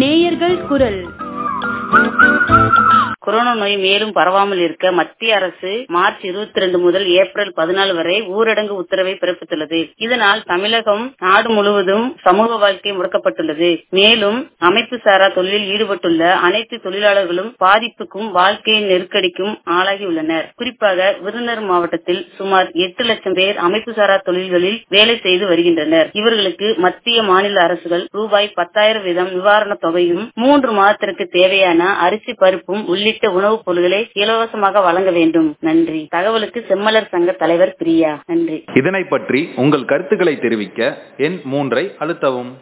நேயர்கள் குரல் கொரோனா நோய் மேலும் பரவாமல் இருக்க மத்திய அரசு மார்ச் இருபத்தி ரெண்டு முதல் ஏப்ரல் பதினாலு வரை ஊரடங்கு உத்தரவை பிறப்பித்துள்ளது இதனால் தமிழகம் நாடு முழுவதும் சமூக வாழ்க்கை முடக்கப்பட்டுள்ளது மேலும் அமைப்பு சாரா தொழிலில் ஈடுபட்டுள்ள அனைத்து தொழிலாளர்களும் பாதிப்புக்கும் வாழ்க்கை நெருக்கடிக்கும் ஆளாகியுள்ளனர் குறிப்பாக விருதுநகர் மாவட்டத்தில் சுமார் எட்டு லட்சம் பேர் அமைப்பு சாரா தொழில்களில் வேலை செய்து வருகின்றனர் இவர்களுக்கு மத்திய மாநில அரசுகள் ரூபாய் பத்தாயிரம் வீதம் நிவாரணத் தொகையும் மூன்று மாதத்திற்கு தேவையான அரிசி பருப்பும் உள்ளிட்ட உணவுப் பொருட்களை இலவசமாக வழங்க வேண்டும் நன்றி தகவலுக்கு செம்மலர் சங்க தலைவர் பிரியா நன்றி இதனை பற்றி உங்கள் கருத்துக்களை தெரிவிக்க எண் மூன்றை அழுத்தவும்